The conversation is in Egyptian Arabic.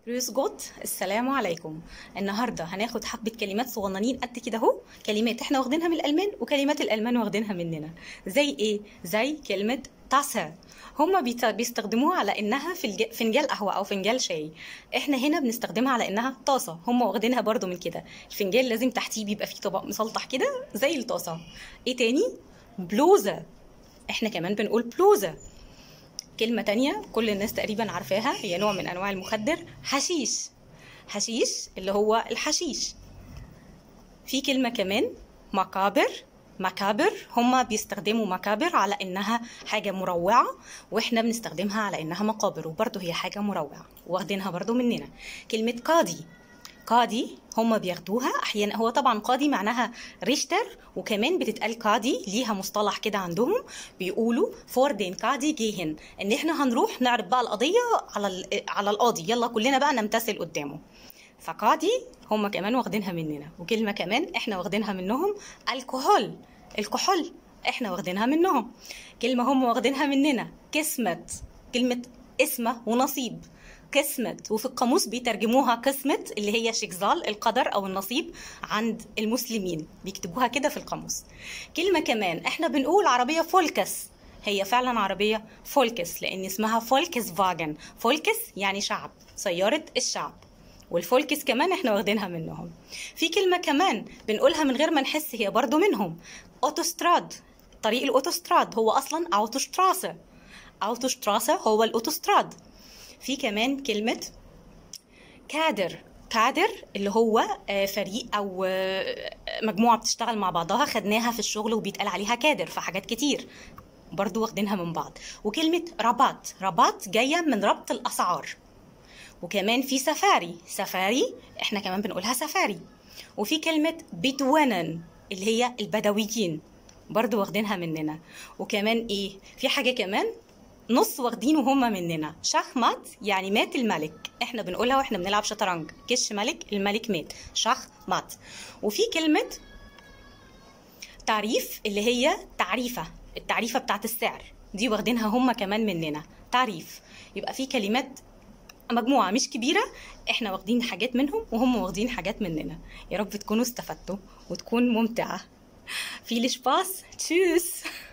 روس جوت السلام عليكم النهارده هناخد حبه كلمات صغننين قد كده اهو كلمات احنا واخدينها من الالمان وكلمات الالمان واخدينها مننا زي ايه زي كلمه تاسا هما بيت- بيستخدموها على انها في الج- فنجان قهوه او فنجان شاي احنا هنا بنستخدمها على انها طاسه هما واخدينها برضو من كده الفنجان لازم تحتيه بيبقى فيه طبق مسلطح كده زي الطاسه ايه تاني بلوزه احنا كمان بنقول بلوزه كلمة تانية كل الناس تقريبا عارفاها هي نوع من أنواع المخدر حشيش حشيش اللي هو الحشيش في كلمة كمان مكابر مكابر هما بيستخدموا مكابر على إنها حاجة مروعة وإحنا بنستخدمها على إنها مقابر وبرضه هي حاجة مروعة واخدينها برضه مننا كلمة قاضي قاضي هما بياخدوها احيانا هو طبعا قاضي معناها ريشتر وكمان بتتقال قاضي ليها مصطلح كده عندهم بيقولوا فور دين قاضي جيهن ان احنا هنروح نعرض بقى القضيه على ال- على القاضي يلا كلنا بقى نمتثل قدامه فقاضي هما كمان واخدينها مننا وكلمه كمان احنا واخدينها منهم الكحول الكحول احنا واخدينها منهم كلمه هم واخدينها مننا كسمت كلمه اسمه ونصيب قسمت وفي القاموس بيترجموها قسمت اللي هي شكزال القدر او النصيب عند المسلمين بيكتبوها كده في القاموس كلمه كمان احنا بنقول عربيه فولكس هي فعلا عربيه فولكس لان اسمها فولكس فاجن فولكس يعني شعب سياره الشعب والفولكس كمان احنا واخدينها منهم في كلمه كمان بنقولها من غير ما نحس هي برضو منهم اوتوستراد طريق الاوتوستراد هو اصلا اوتوشتراسه اوتوشتراسه هو الاوتوستراد في كمان كلمة كادر كادر اللي هو آه، فريق او آه، مجموعة بتشتغل مع بعضها خدناها في الشغل وبيتقال عليها كادر في حاجات كتير برضو واخدينها من بعض وكلمة رباط رباط جاية من ربط الأسعار وكمان في سفاري سفاري احنا كمان بنقولها سفاري وفي كلمة بدونن اللي هي البدويين برضو واخدينها مننا وكمان ايه في حاجة كمان نص واخدينه هما مننا شخمت يعني مات الملك احنا بنقولها واحنا بنلعب شطرنج كش ملك الملك مات شخمت وفي كلمة تعريف اللي هي تعريفة التعريفة بتاعت السعر دي واخدينها هما كمان مننا تعريف يبقى في كلمات مجموعة مش كبيرة احنا واخدين حاجات منهم وهم واخدين حاجات مننا يا رب تكونوا استفدتوا وتكون ممتعة في الشباس تشوس